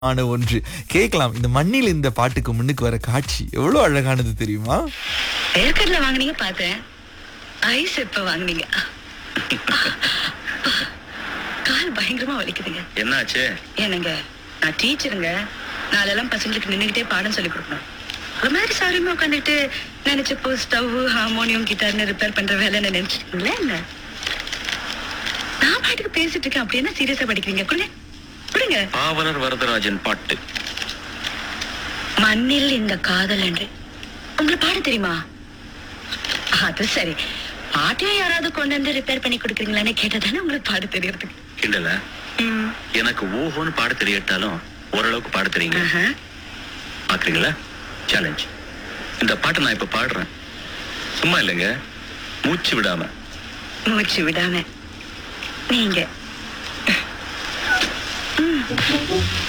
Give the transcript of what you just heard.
ஆன ஒன்று கேட்கலாம் இந்த மண்ணில் இந்த பாட்டுக்கு முன்னுக்கு வர காட்சி எவ்வளவு அழகானது தெரியுமா ஏற்கனவே வாங்குனீங்க பார்த்தேன் ஐஸ் எப்ப வாங்குனீங்க கால் பயங்கரமா வலிக்குதுங்க என்னாச்சு ஏனுங்க நான் டீச்சருங்க நாளெல்லாம் பசங்களுக்கு நின்னுகிட்டே பாடம் சொல்லி கொடுக்கணும் ஒரு மாதிரி சாரியுமே உட்காந்துட்டு நினைச்சப்போ ஸ்டவ் ஹார்மோனியம் கிட்டார்னு ரிப்பேர் பண்ற வேலை நினைச்சிருக்கீங்களா என்ன நான் பாட்டுக்கு பேசிட்டு இருக்கேன் அப்படி என்ன சீரியஸா படிக்கிறீங்க கொடுங்க கொடுங்க பாவலர் வரதராஜன் பாட்டு மண்ணில் இந்த காதல் என்று உங்களுக்கு பாட தெரியுமா அது சரி பாட்டையும் யாராவது கொண்டு வந்து ரிப்பேர் பண்ணி கொடுக்குறீங்களான்னு கேட்டதானே உங்களுக்கு பாட தெரியறதுக்கு கிண்டல ம். எனக்கு ஓஹோன்னு பாட தெரியட்டாலும் ஓரளவுக்கு பாட தெரியுங்க ஆஹா. பாக்குறீங்களா சேலஞ்ச் இந்த பாட்டை நான் இப்ப பாடுறேன் சும்மா இல்லைங்க மூச்சு விடாம மூச்சு விடாம நீங்க ம்.